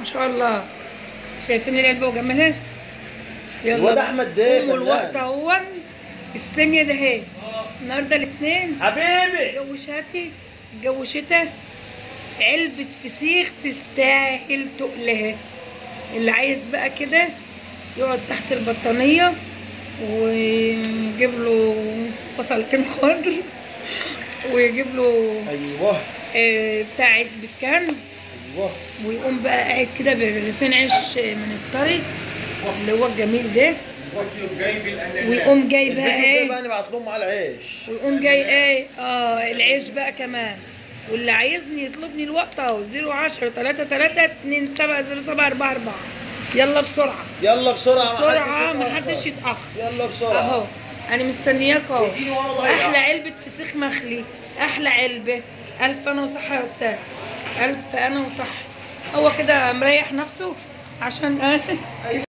ما شاء الله شايفين العلبه وجمالها الواد أحمد ده قوموا الوقت فنان. اهو الثانيه ده اهي النهارده الاثنين حبيبي جو شاتي جو شتا علبة فسيخ تستاهل تقلها اللي عايز بقى كده يقعد تحت البطانية ويجيب له بصلتين خضر ويجيب له ايوه آه، بتاع علبة كنز ايوه ويقوم بقى قاعد كده برغيفين عيش من الطري اللي هو الجميل ده ويقوم جاي بقى الفيديو ايه ده بقى نبعت لهم على العيش ويقوم جاي ايه اه العيش بقى كمان واللي عايزني يطلبني الوقت اهو 010 3 3 2 7 0 7 4 4 يلا بسرعه يلا بسرعه بسرعه محدش محدش يتأخر. يتاخر يلا بسرعه اهو انا مستنياك اهو اديني وانا ضايع. احلى علبه فسيخ مخلي احلى علبه الف انا وصحه يا استاذ الف انا وصحه هو كده مريح نفسه عشان